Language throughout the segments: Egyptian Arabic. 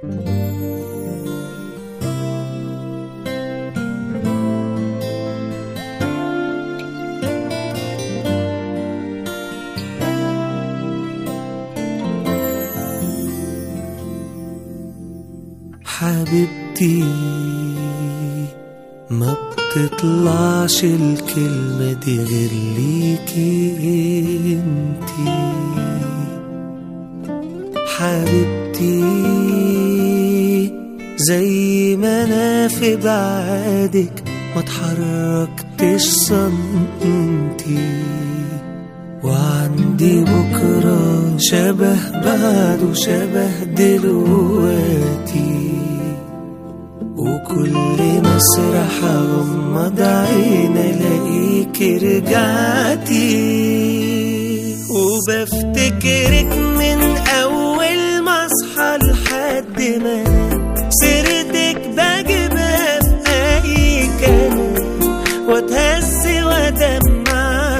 حبيبتي ما بتطلعش الكلمة دي غير ليكي انتي حبيبتي زي ما انا في بعادك ما اتحركتش سنتي وعندي بكرة شبه بعد وشبه دلوقتي وكل ما اسرح اغمض عين الاقيك رجعتي وبفتكرك من اول ما اصحى لحد ما أنام. سيرتك بجيبها في اي كلام واتهز وادمع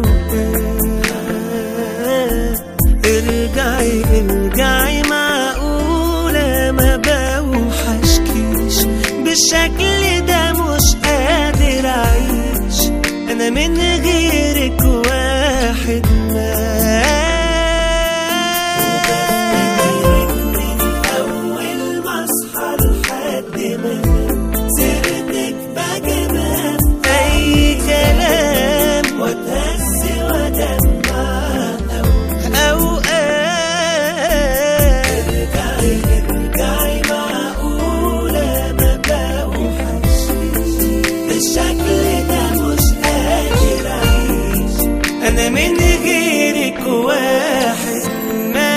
اوقات ارجعي ارجعي معقولة ما بوحشكيش بالشكل ده مش قادر اعيش انا من غيرك واحد ما أول ما أصحى لحد ما أنام سيرتك بجيبها في أي كلام وأتهز وأدمع أوقات ارجعي ارجعي معقولة ما بوحشكيش بالشكل ده مش قادر أعيش أنا من غيرك واحد ما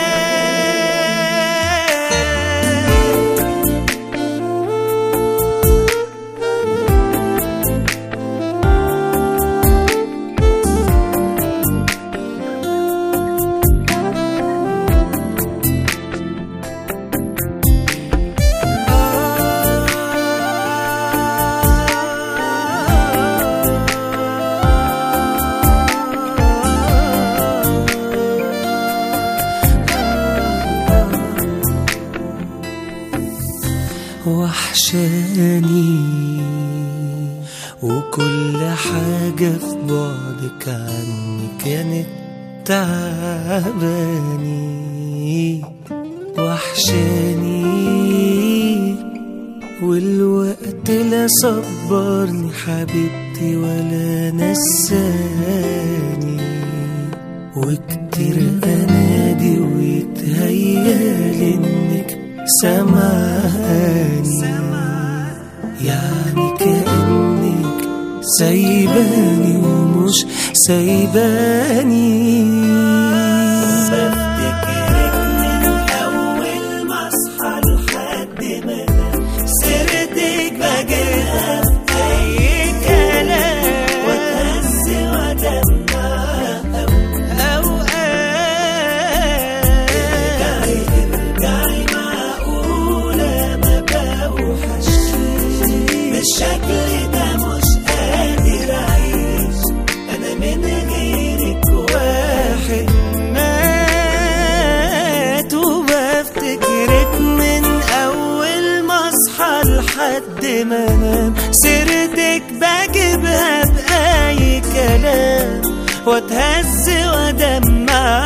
وحشاني وكل حاجة في بعدك عني كانت تعباني وحشاني والوقت لا صبرني حبيبتي ولا نساني وكتير انادي ويتهيالي انك سامعاني يعني كأنك سايباني ومش سايباني بفتكرك من أول ما أصحى لحد ما أنام سيرتك بجيبها في أي كلام وأتهز وأدمع أوقات ارجعي ارجعي معقولة ما بوحشكيش بالشكل ده مش قادر أعيش أنا من غيرك واحد مات وبفتكرك من أول ما أصحى لحد ما أنام سيرتك بجيبها بأي كلام وأتهز وأدمع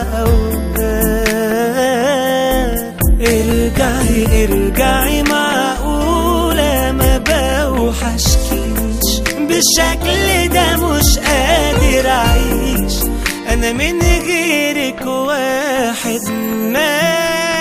أوقات ارجعي ارجعي معقولة ما بوحشكيش بالشكل ده مش قادر أعيش أنا من غيرك واحد ما